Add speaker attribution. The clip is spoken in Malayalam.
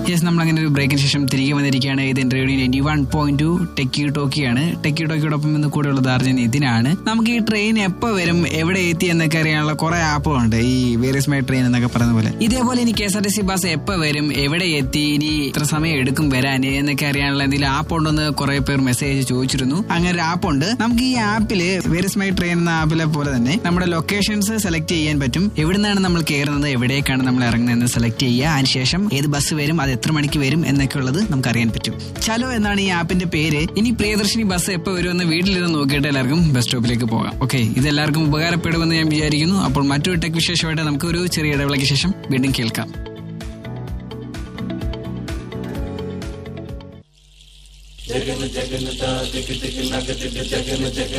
Speaker 1: യെസ് നമ്മൾ അങ്ങനെ ഒരു ബ്രേക്കിന് ശേഷം തിരികെ വന്നിരിക്കുകയാണ് ഇത് എന്റെ radio ninety one point two techie ടോക്കിയാണ് ടെക്കി ടോക്കിയോടൊപ്പം ഇന്ന് കൂടെ ഉള്ളത് അർജുൻ ഇതിനാണ് നമുക്ക് ഈ ട്രെയിൻ എപ്പോൾ വരും എവിടെ എത്തി എന്നൊക്കെ അറിയാനുള്ള കുറെ ആപ്പുകളുണ്ട് ഈ വേരിയസ് മൈ ട്രെയിൻ എന്നൊക്കെ പറയുന്ന പോലെ ഇതേപോലെ ഇനി K S R T C bus എപ്പോൾ വരും എവിടെ എത്തി ഇനി ഇത്ര സമയം എടുക്കും വരാൻ എന്നൊക്കെ അറിയാനുള്ള എന്തെങ്കിലും ആപ്പ് ഉണ്ടെന്ന് കുറെ പേർ മെസ്സേജ് ചോദിച്ചിരുന്നു അങ്ങനെ ഒരു ആപ്പ് ഉണ്ട് നമുക്ക് ഈ ആപ്പില് വേരിയസ് മൈ ട്രെയിൻ എന്ന ആപ്പിലെ പോലെ തന്നെ നമ്മുടെ ലൊക്കേഷൻസ് സെലക്ട് ചെയ്യാൻ പറ്റും എവിടുന്നാണ് നമ്മൾ കയറുന്നത് എവിടേക്കാണ് നമ്മൾ ഇറങ്ങുന്നത് സെലക്ട് ചെയ്യുക അതിനുശേഷം ഏത് ബസ് വരും അത് എത്ര മണിക്ക് വരും എന്നൊക്കെ ഉള്ളത് നമുക്ക് അറിയാൻ പറ്റും ചലോ എന്നാണ് ഈ ആപ്പിന്റെ പേര് ഇനി പ്രിയദർശിനി ബസ് എപ്പോൾ വരുമെന്ന് വീട്ടിലിരുന്ന് നോക്കിയിട്ട് എല്ലാവർക്കും ബസ് സ്റ്റോപ്പിലേക്ക് പോകാം ഓക്കെ ഇത് എല്ലാവർക്കും ഉപകാരപ്പെടുമെന്ന് ഞാൻ വിചാരിക്കുന്നു അപ്പോൾ മറ്റൊരു ടെക് വിശേഷമായിട്ട് നമുക്ക് ഒരു ചെറിയ ഇടവേളയ്ക്ക് ശേഷം വീണ്ടും കേൾക്കാം
Speaker 2: జగన్ జగన్ దా జగ జగ నగ జగ జగన్ జగన్